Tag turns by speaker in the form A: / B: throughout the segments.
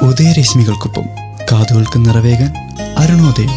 A: ഉദയരശ്മികൾക്കൊപ്പം കാതുകൾക്ക് നിറവേകാൻ അരുണോദയം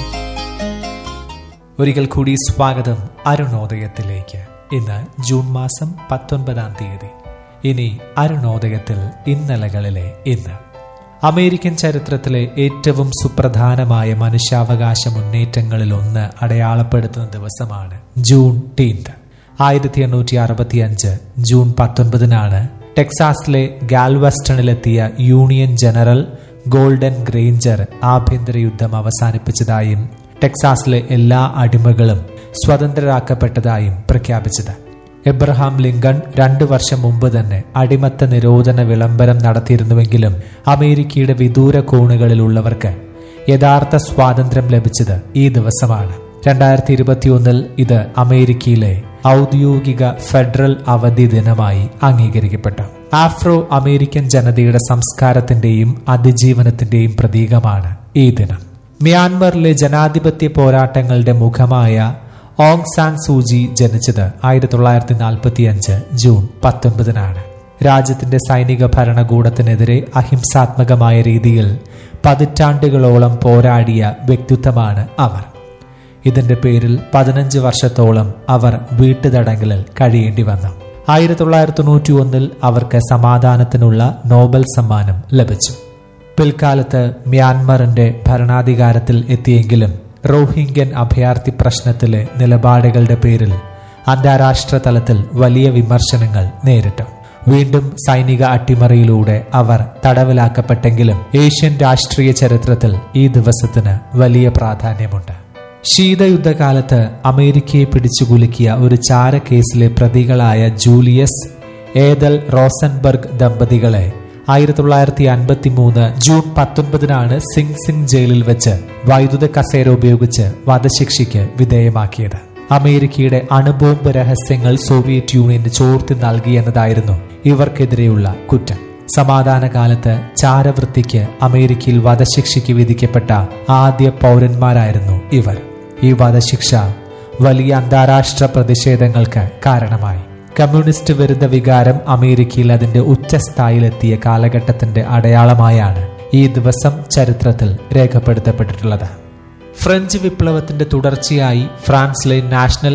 B: ഒരിക്കൽ കൂടി സ്വാഗതം അരുണോദയത്തിലേക്ക് ഇന്ന് ജൂൺ മാസം പത്തൊൻപതാം തീയതി ഇനി അരുണോദയത്തിൽ ഇന്നലകളിലെ ഇന്ന് അമേരിക്കൻ ചരിത്രത്തിലെ ഏറ്റവും സുപ്രധാനമായ മനുഷ്യാവകാശ മുന്നേറ്റങ്ങളിൽ ഒന്ന് അടയാളപ്പെടുത്തുന്ന ദിവസമാണ് ജൂൺ ടീൻത് ആയിരത്തി എണ്ണൂറ്റി അറുപത്തി അഞ്ച് ജൂൺ പത്തൊൻപതിനാണ് ടെക്സാസിലെ ഗാൽവസ്റ്റണിലെത്തിയ യൂണിയൻ ജനറൽ ഗോൾഡൻ ഗ്രേഞ്ചർ ആഭ്യന്തര യുദ്ധം അവസാനിപ്പിച്ചതായും ടെക്സാസിലെ എല്ലാ അടിമകളും സ്വതന്ത്രരാക്കപ്പെട്ടതായും പ്രഖ്യാപിച്ചത് എബ്രഹാം ലിങ്കൺ രണ്ടു വർഷം മുമ്പ് തന്നെ അടിമത്ത നിരോധന വിളംബരം നടത്തിയിരുന്നുവെങ്കിലും അമേരിക്കയുടെ വിദൂര കോണുകളിലുള്ളവർക്ക് യഥാർത്ഥ സ്വാതന്ത്ര്യം ലഭിച്ചത് ഈ ദിവസമാണ് രണ്ടായിരത്തി ഇരുപത്തിയൊന്നിൽ ഇത് അമേരിക്കയിലെ ഔദ്യോഗിക ഫെഡറൽ അവധി ദിനമായി അംഗീകരിക്കപ്പെട്ടു ആഫ്രോ അമേരിക്കൻ ജനതയുടെ സംസ്കാരത്തിന്റെയും അതിജീവനത്തിന്റെയും പ്രതീകമാണ് ഈ ദിനം മ്യാൻമറിലെ ജനാധിപത്യ പോരാട്ടങ്ങളുടെ മുഖമായ ഓങ് സാൻ സൂചി ജനിച്ചത് ആയിരത്തി തൊള്ളായിരത്തി നാൽപ്പത്തി അഞ്ച് ജൂൺ പത്തൊൻപതിനാണ് രാജ്യത്തിന്റെ സൈനിക ഭരണകൂടത്തിനെതിരെ അഹിംസാത്മകമായ രീതിയിൽ പതിറ്റാണ്ടുകളോളം പോരാടിയ വ്യക്തിത്വമാണ് അവർ ഇതിന്റെ പേരിൽ പതിനഞ്ച് വർഷത്തോളം അവർ വീട്ടുതടങ്കലിൽ കഴിയേണ്ടി വന്നു ആയിരത്തി തൊള്ളായിരത്തി തൊണ്ണൂറ്റി ഒന്നിൽ അവർക്ക് സമാധാനത്തിനുള്ള നോബൽ സമ്മാനം ലഭിച്ചു പിൽക്കാലത്ത് മ്യാൻമറിന്റെ ഭരണാധികാരത്തിൽ എത്തിയെങ്കിലും റോഹിംഗ്യൻ അഭയാർത്ഥി പ്രശ്നത്തിലെ നിലപാടുകളുടെ പേരിൽ അന്താരാഷ്ട്ര തലത്തിൽ വലിയ വിമർശനങ്ങൾ നേരിട്ടു വീണ്ടും സൈനിക അട്ടിമറിയിലൂടെ അവർ തടവിലാക്കപ്പെട്ടെങ്കിലും ഏഷ്യൻ രാഷ്ട്രീയ ചരിത്രത്തിൽ ഈ ദിവസത്തിന് വലിയ പ്രാധാന്യമുണ്ട് ശീതയുദ്ധകാലത്ത് അമേരിക്കയെ പിടിച്ചുകുലുക്കിയ ഒരു ചാരക്കേസിലെ പ്രതികളായ ജൂലിയസ് ഏതൽ റോസൻബർഗ് ദമ്പതികളെ ആയിരത്തി തൊള്ളായിരത്തി അൻപത്തി മൂന്ന് ജൂൺ പത്തൊൻപതിനാണ് സിംഗ് സിംഗ് ജയിലിൽ വെച്ച് വൈദ്യുത കസേര ഉപയോഗിച്ച് വധശിക്ഷയ്ക്ക് വിധേയമാക്കിയത് അമേരിക്കയുടെ അണുബോംബ് രഹസ്യങ്ങൾ സോവിയറ്റ് യൂണിയന് ചോർത്തി നൽകിയെന്നതായിരുന്നു ഇവർക്കെതിരെയുള്ള കുറ്റം സമാധാന കാലത്ത് ചാരവൃത്തിക്ക് അമേരിക്കയിൽ വധശിക്ഷയ്ക്ക് വിധിക്കപ്പെട്ട ആദ്യ പൗരന്മാരായിരുന്നു ഇവർ ഈ വധശിക്ഷ വലിയ അന്താരാഷ്ട്ര പ്രതിഷേധങ്ങൾക്ക് കാരണമായി കമ്മ്യൂണിസ്റ്റ് വിരുദ്ധ വികാരം അമേരിക്കയിൽ അതിന്റെ ഉച്ചസ്ഥായിലെത്തിയ കാലഘട്ടത്തിന്റെ അടയാളമായാണ് ഈ ദിവസം ചരിത്രത്തിൽ രേഖപ്പെടുത്തപ്പെട്ടിട്ടുള്ളത് ഫ്രഞ്ച് വിപ്ലവത്തിന്റെ തുടർച്ചയായി ഫ്രാൻസിലെ നാഷണൽ